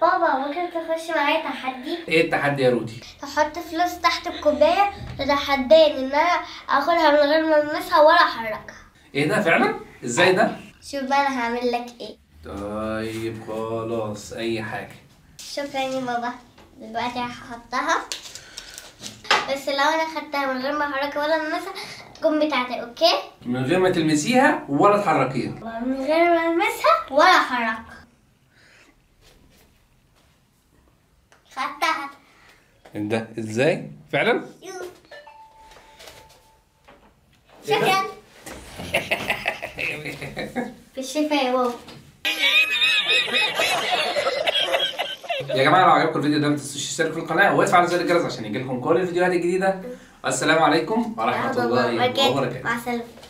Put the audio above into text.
بابا ممكن تخش معايا تحدي ايه التحدي يا رودي تحط فلوس تحت الكوباية تتحداني ان انا اخدها من غير ما المسها ولا احركها ايه ده فعلا ازاي ده شوف بقى انا هعمل لك ايه طيب خلاص اي حاجه شكرا يا بابا دلوقتي هحطها بس لو انا خدتها من غير ما احركها ولا المسها تكون بتاعتي اوكي من غير ما تلمسيها ولا تحركيها من غير ما المسها ولا احركها خدتها ده ازاي فعلا يو. شكرا بالشفا يا بابا يا جماعه لو عجبكم الفيديو ده ما تنسوش تشتركوا في القناه وتفعلوا زر الجرس عشان يجيلكم كل الفيديوهات الجديده والسلام عليكم ورحمه الله وبركاته مع السلامة